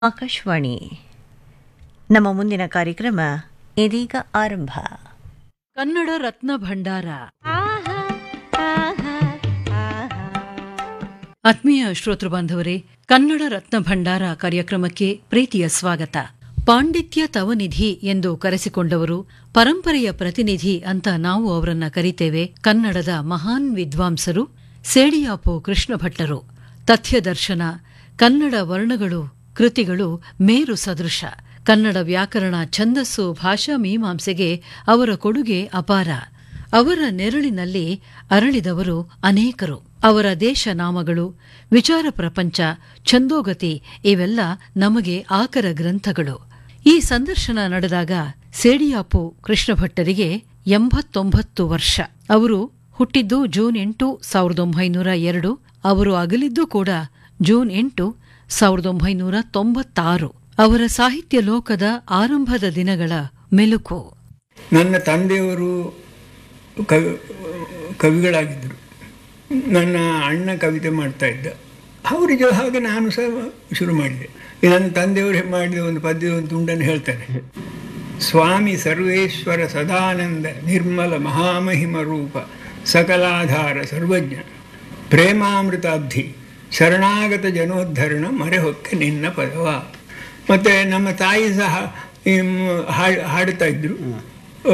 ಆಕಾಶವಾಣಿ ನಮ್ಮ ಮುಂದಿನ ಕಾರ್ಯಕ್ರಮ ಇದೀಗ ಆರಂಭ ಕನ್ನಡ ರತ್ನ ಭಂಡಾರ ಆತ್ಮೀಯ ಶ್ರೋತೃ ಬಾಂಧವರೇ ಕನ್ನಡ ರತ್ನ ಭಂಡಾರ ಕಾರ್ಯಕ್ರಮಕ್ಕೆ ಪ್ರೀತಿಯ ಸ್ವಾಗತ ಪಾಂಡಿತ್ಯ ತವನಿಧಿ ಎಂದು ಕರೆಸಿಕೊಂಡವರು ಪರಂಪರೆಯ ಪ್ರತಿನಿಧಿ ಅಂತ ನಾವು ಅವರನ್ನ ಕರಿತೇವೆ ಕನ್ನಡದ ಮಹಾನ್ ವಿದ್ವಾಂಸರು ಸೇಡಿಯಾಪು ಕೃಷ್ಣ ಭಟ್ಟರು ತಥ್ಯದರ್ಶನ ಕನ್ನಡ ವರ್ಣಗಳು ಕೃತಿಗಳು ಮೇರು ಸದೃಶ ಕನ್ನಡ ವ್ಯಾಕರಣ ಛಂದಸ್ಸು ಭಾಷಾ ಮೀಮಾಂಸೆಗೆ ಅವರ ಕೊಡುಗೆ ಅಪಾರ ಅವರ ನೆರಳಿನಲ್ಲಿ ಅರಳಿದವರು ಅನೇಕರು ಅವರ ದೇಶ ನಾಮಗಳು ವಿಚಾರ ಪ್ರಪಂಚ ಛಂದೋಗತಿ ಇವೆಲ್ಲ ನಮಗೆ ಆಕರ ಗ್ರಂಥಗಳು ಈ ಸಂದರ್ಶನ ನಡೆದಾಗ ಸೇಡಿಯಾಪು ಕೃಷ್ಣ ಭಟ್ಟರಿಗೆ ಎಂಬತ್ತೊಂಬತ್ತು ವರ್ಷ ಅವರು ಹುಟ್ಟಿದ್ದು ಜೂನ್ ಎಂಟು ಸಾವಿರದ ಒಂಬೈನೂರ ಎರಡು ಅವರು ಅಗಲಿದ್ದು ಕೂಡ ಜೂನ್ ಎಂಟು ಸಾವಿರದ ಒಂಬೈನೂರ ತೊಂಬತ್ತಾರು ಅವರ ಸಾಹಿತ್ಯ ಲೋಕದ ಆರಂಭದ ದಿನಗಳ ಮೆಲುಕು ನನ್ನ ತಂದೆಯವರು ಕವಿ ಕವಿಗಳಾಗಿದ್ದರು ನನ್ನ ಅಣ್ಣ ಕವಿತೆ ಮಾಡ್ತಾ ಇದ್ದ ಅವರಿಗೆ ಹಾಗೆ ನಾನು ಸಹ ಶುರು ಮಾಡಿದೆ ಈ ನನ್ನ ತಂದೆಯವರು ಮಾಡಿದ ಒಂದು ಪದ್ಯದ ಒಂದು ತುಂಡನ್ನು ಹೇಳ್ತಾರೆ ಸ್ವಾಮಿ ಸರ್ವೇಶ್ವರ ಸದಾನಂದ ನಿರ್ಮಲ ಮಹಾಮಹಿಮ ರೂಪ ಸಕಲಾಧಾರ ಸರ್ವಜ್ಞ ಪ್ರೇಮಾಮೃತಾಬ್ಧಿ ಶರಣಾಗತ ಜನೋದ್ಧರಣ ಮರೆಹೊಕ್ಕೆ ನಿನ್ನ ಪದವ ಮತ್ತು ನಮ್ಮ ತಾಯಿ ಸಹ ಈ ಮ್- ಹಾಡ್- ಹಾಡ್ತಾ ಇದ್ರು ಆ,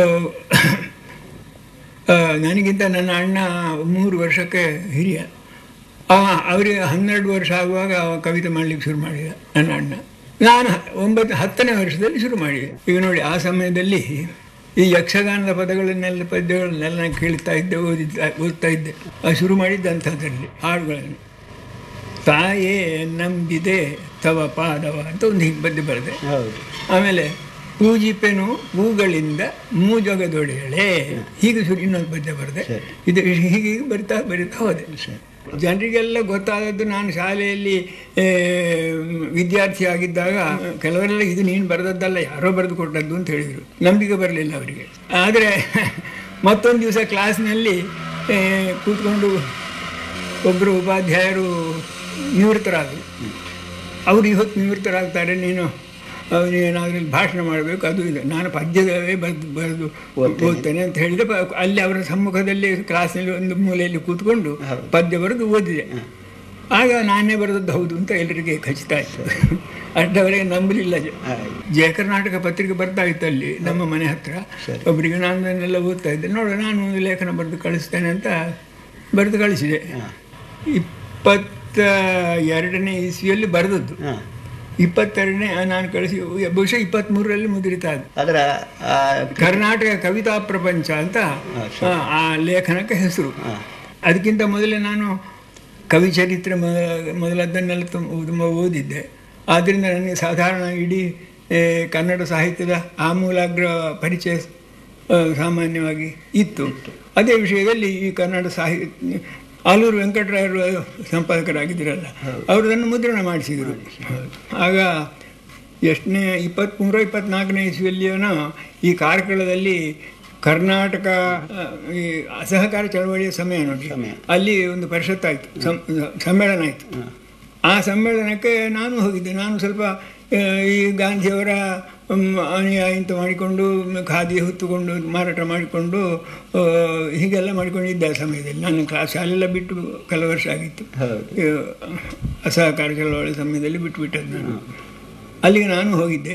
ಆ, ನನಗಿಂತ ನನ್ನ ಅಣ್ಣ ಮೂರು ವರ್ಷಕ್ಕೆ ಹಿರಿಯ ಅವ ಅವರಿಗೆ ಹನ್ನೆರಡು ವರ್ಷ ಆಗುವಾಗ ಅವ ಕವಿತೆ ಮಾಡಲಿಕ್ಕೆ ಶುರು ಮಾಡಿದ ನನ್ನ ಅಣ್ಣ ನಾನು ಒಂಬತ್ತು ಹತ್ತನೇ ವರ್ಷದಲ್ಲಿ ಶುರು ಮಾಡಿದೆ ಈಗ ನೋಡಿ ಆ ಸಮಯದಲ್ಲಿ ಈ ಯಕ್ಷಗಾನದ ಪದಗಳನ್ನೆಲ್ಲ ಪದ್ಯಗಳನ್ನೆಲ್ಲ ನಾನು ಕೇಳ್ತಾ ಇದ್ದೆ ಓದಿದ್ದ ಓದ್ತಾ ಇದ್ದೆ ಅದು ಶುರು ಮಾಡಿದ್ದಂಥದ್ರಲ್ಲಿ ಹಾಡುಗಳನ್ನು ತಾಯೇ ನಂಬಿದೆ ತವ ಪಾದವ ಅಂತ ಒಂದು ಹಿಂಗೆ ಪದ್ಯ ಬರೆದೆ ಆಮೇಲೆ ಪೂಜಿಪೆನು ಹೂಗಳಿಂದ ಮೂಜೊಗದೊಡೆಯಳೆ ಹೀಗೆ ಶುರು ಇನ್ನೊಂದು ಪದ್ಯ ಬರೆದೆ ಇದು ಹೀಗೆ ಬರ್ತಾ ಬರಿತಾ ಹೋದೆ ಜನರಿಗೆಲ್ಲ ಗೊತ್ತಾದದ್ದು ನಾನು ಶಾಲೆಯಲ್ಲಿ ಆ, ವಿದ್ಯಾರ್ಥಿ ಆಗಿದ್ದಾಗ ಕೆಲವರೆಲ್ಲ ಇದು ನೀನು ಬರೆದದ್ದಲ್ಲ ಯಾರೋ ಬರೆದು ಕೊಟ್ಟದ್ದು ಅಂತ ಹೇಳಿದರು ನಂಬಿಕೆ ಬರಲಿಲ್ಲ ಅವರಿಗೆ ಆದರೆ ಮತ್ತೊಂದು ದಿವಸ ಕ್ಲಾಸ್ನಲ್ಲಿ ಆ, ಕೂತ್ಕೊಂಡು ಒಬ್ಬರು ಉಪಾಧ್ಯಾಯರು ನಿವೃತ್ತರಾದರು ಅವರು ಇವತ್ತು ನಿವೃತ್ತರಾಗ್ತಾರೆ ನೀನು ಅವನೇನಾದ್ರೂ ಭಾಷಣ ಮಾಡಬೇಕು ಅದು ಇದು ನಾನು ಪದ್ಯದವೇ ಬರೆದು ಬರೆದು ಓದ್ತೇನೆ ಅಂತ ಹೇಳಿದೆ ಪ- ಅಲ್ಲಿ ಅವರ ಸಮ್ಮುಖದಲ್ಲಿ ಕ್ಲಾಸ್ನಲ್ಲಿ ಒಂದು ಮೂಲೆಯಲ್ಲಿ ಕೂತ್ಕೊಂಡು ಪದ್ಯ ಬರೆದು ಓದಿದೆ ಆಗ ನಾನೇ ಬರೆದದ್ದು ಹೌದು ಅಂತ ಎಲ್ಲರಿಗೆ ಖಚಿತ ಆಯಿತು ಅಷ್ಟವರೆಗೆ ನಂಬಲಿಲ್ಲ ಜ- ಜಯ ಕರ್ನಾಟಕ ಪತ್ರಿಕೆ ಬರ್ತಾ ಇತ್ತು ಅಲ್ಲಿ ನಮ್ಮ ಮನೆ ಹತ್ರ ಒಬ್ಬರಿಗೆ ನಾನು ಅದನ್ನೆಲ್ಲ ಓದ್ತಾ ಇದ್ದೆ ನೋಡು ನಾನು ಒಂದು ಲೇಖನ ಬರೆದು ಕಳಿಸ್ತೇನೆ ಅಂತ ಬರೆದು ಕಳಿಸಿದೆ ಇಪ್ಪತ್ತ ಎರಡನೇ ಇಸ್ವಿಯಲ್ಲಿ ಬರೆದದ್ದು ಇಪ್ಪತ್ತೆರಡನೇ ನಾನು ಕಳಿಸಿ ಬಹುಶಃ ಇಪ್ಪತ್ತ್ಮೂರರಲ್ಲಿ ಮುದ್ರಿತ ಅದು ಅದರ ಆ, ಕರ್ನಾಟಕ ಕವಿತಾ ಪ್ರಪಂಚ ಅಂತ ಆ, ಆ ಲೇಖನಕ್ಕೆ ಹೆಸರು ಅದಕ್ಕಿಂತ ಮೊದಲೇ ನಾನು ಕವಿ ಚರಿತ್ರೆ ಮೊದಲ ಮೊದಲದ್ದನ್ನೆಲ್ಲ ತುಂಬ ತುಂಬ ಓದಿದ್ದೆ ಆದ್ದರಿಂದ ನನಗೆ ಸಾಧಾರಣ ಇಡೀ ಏ, ಕನ್ನಡ ಸಾಹಿತ್ಯದ ಆಮೂಲಾಗ್ರ ಪರಿಚಯ ಆ, ಸಾಮಾನ್ಯವಾಗಿ ಇತ್ತು ಅದೇ ವಿಷಯದಲ್ಲಿ ಈ ಕನ್ನಡ ಸಾಹಿತ್ಯ ಆಲೂರು ವೆಂಕಟರಾಯರು ಸಂಪಾದಕರಾಗಿದ್ದರಲ್ಲ ಅವರು ಅದನ್ನು ಮುದ್ರಣ ಮಾಡಿಸಿದರು ಆಗ ಎಷ್ಟನೇ ಇಪ್ಪತ್ತ್ಮೂರು ಇಪ್ಪತ್ನಾಲ್ಕನೇ ಇಸ್ವಿಯಲ್ಲಿಯೇನೋ ಈ ಕಾರ್ಕಳದಲ್ಲಿ ಕರ್ನಾಟಕ ಆ, ಈ ಅಸಹಕಾರ ಚಳವಳಿಯ ಸಮಯ ನೋಡಿ ಅಲ್ಲಿ ಒಂದು ಪರಿಷತ್ ಆಯಿತು ಸಮ್ಮೇಳನ ಆಯಿತು ಆ ಸಮ್ಮೇಳನಕ್ಕೆ ನಾನು ಹೋಗಿದ್ದೆ ನಾನು ಸ್ವಲ್ಪ ಆ, ಈ ಗಾಂಧಿಯವರ ಮ್, ಅನುಯಾಯಿ ಅಂತ ಮಾಡಿಕೊಂಡು ಮ್, ಖಾದಿ ಹೊತ್ತುಕೊಂಡು ಮಾರಾಟ ಮಾಡಿಕೊಂಡು ಆ, ಹೀಗೆಲ್ಲ ಮಾಡಿಕೊಂಡಿದ್ದೆ ಆ ಸಮಯದಲ್ಲಿ ನಾನು ಕ್ಲಾಸ್ ಶಾಲೆಲ್ಲ ಬಿಟ್ಟು ಕೆಲವು ವರ್ಷ ಆಗಿತ್ತು ಈ, ಅಸಹಕಾರ ಚಳವಳಿ ಸಮಯದಲ್ಲಿ ಬಿಟ್ಟುಬಿಟ್ಟದ್ದು ನಾನು ಅಲ್ಲಿಗೆ ನಾನು ಹೋಗಿದ್ದೆ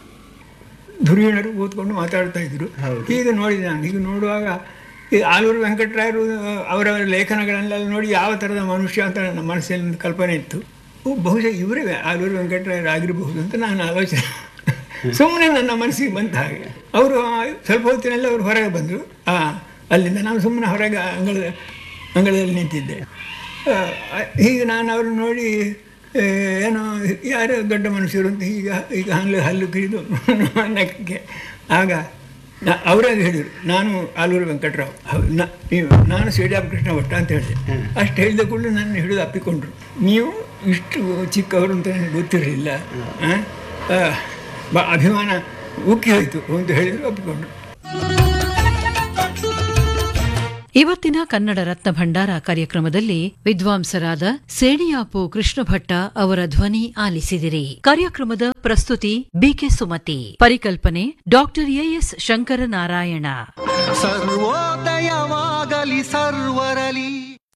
ಧುರೀಣರು ಕೂತ್ಕೊಂಡು ಮಾತಾಡ್ತಾ ಇದ್ರು ಈಗ ನೋಡಿದೆ ನಾನು ಈಗ ನೋಡುವಾಗ ಈ ಆಲೂರು ವೆಂಕಟರಾಯರು ಅವರವರ ಲೇಖನಗಳನ್ನೆಲ್ಲ ನೋಡಿ ಯಾವ ಥರದ ಮನುಷ್ಯ ಅಂತ ನನ್ನ ಮನಸ್ಸಿನಲ್ಲಿ ಒಂದು ಕಲ್ಪನೆ ಇತ್ತು ಓ, ಬಹುಶಃ ಇವರೇ ಆಲೂರು ವೆಂಕಟರಾಯರು ಆಗಿರಬಹುದು ಅಂತ ನಾನು ಆಲೋಚನೆ ಸುಮ್ಮನೆ ನನ್ನ ಮನಸ್ಸಿಗೆ ಬಂತ ಹಾಗೆ ಅವರು ಸ್ವಲ್ಪ ಹೊತ್ತಿನಲ್ಲಿ ಅವರು ಹೊರಗೆ ಬಂದರು ಆ ಅಲ್ಲಿಂದ ನಾನು ಸುಮ್ಮನೆ ಹೊರಗೆ ಅಂಗಳದ ಅಂಗಳದಲ್ಲಿ ನಿಂತಿದ್ದೆ ಆ, ಹೀಗೆ ನಾನು ಅವ್ರನ್ನ ನೋಡಿ ಏ, ಏನೋ ಯಾರೋ ದೊಡ್ಡ ಮನುಷ್ಯರು ಅಂತ ಈಗ ಈಗ ಹಲ್ಲು ಹಲ್ಲು ಕಿರಿದು ನಕ್ಕೆ ಆಗ ನಾ ಅವರೇ ಹೇಳಿದರು ನಾನು ಆಲೂರು ವೆಂಕಟರಾವ್ ಹೌದು, ನಾ ನೀವು ನಾನು ಶ್ರೀರಾಮ ಕೃಷ್ಣ ಭಟ್ಟ ಅಂತ ಹೇಳಿದೆ ಅಷ್ಟು ಹೇಳಿದ ಕೂಡಲೇ ನನ್ನ ಹಿಡಿದು ಅಪ್ಪಿಕೊಂಡ್ರು ನೀವು ಇಷ್ಟು ಚಿಕ್ಕವರು ಅಂತ ನನಗೆ ಗೊತ್ತಿರಲಿಲ್ಲ ಆ? ಆ, ಬ ಅಭಿಮಾನ ಉಕ್ಕಿ ಹೋಯಿತು ಅಂತ ಹೇಳಿದರು ಒಪ್ಪಿಕೊಂಡ್ರು ಇವತ್ತಿನ ಕನ್ನಡ ರತ್ನ ಭಂಡಾರ ಕಾರ್ಯಕ್ರಮದಲ್ಲಿ ವಿದ್ವಾಂಸರಾದ ಸೇಡಿಯಾಪು ಕೃಷ್ಣ ಭಟ್ಟ ಅವರ ಧ್ವನಿ ಆಲಿಸಿದಿರಿ ಕಾರ್ಯಕ್ರಮದ ಪ್ರಸ್ತುತಿ ಬಿಕೆ ಸುಮತಿ ಪರಿಕಲ್ಪನೆ ಡಾಕ್ಟರ್ ಎಎಸ್ ಶಂಕರನಾರಾಯಣ ಸರ್ವೋದಯವಾಗಲಿ ಸರ್ವರಲಿ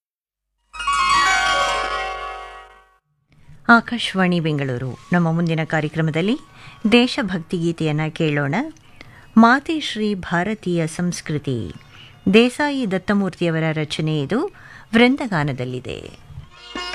ಆಕಾಶವಾಣಿ ಬೆಂಗಳೂರು ನಮ್ಮ ಮುಂದಿನ ಕಾರ್ಯಕ್ರಮದಲ್ಲಿ ದೇಶಭಕ್ತಿ ಗೀತೆಯನ್ನು ಕೇಳೋಣ ಮಾತೆ ಶ್ರೀ ಭಾರತೀಯ ಸಂಸ್ಕೃತಿ ದೇಸಾಯಿ ದತ್ತಮೂರ್ತಿಯವರ ರಚನೆ ಇದು ವೃಂದಗಾನದಲ್ಲಿದೆ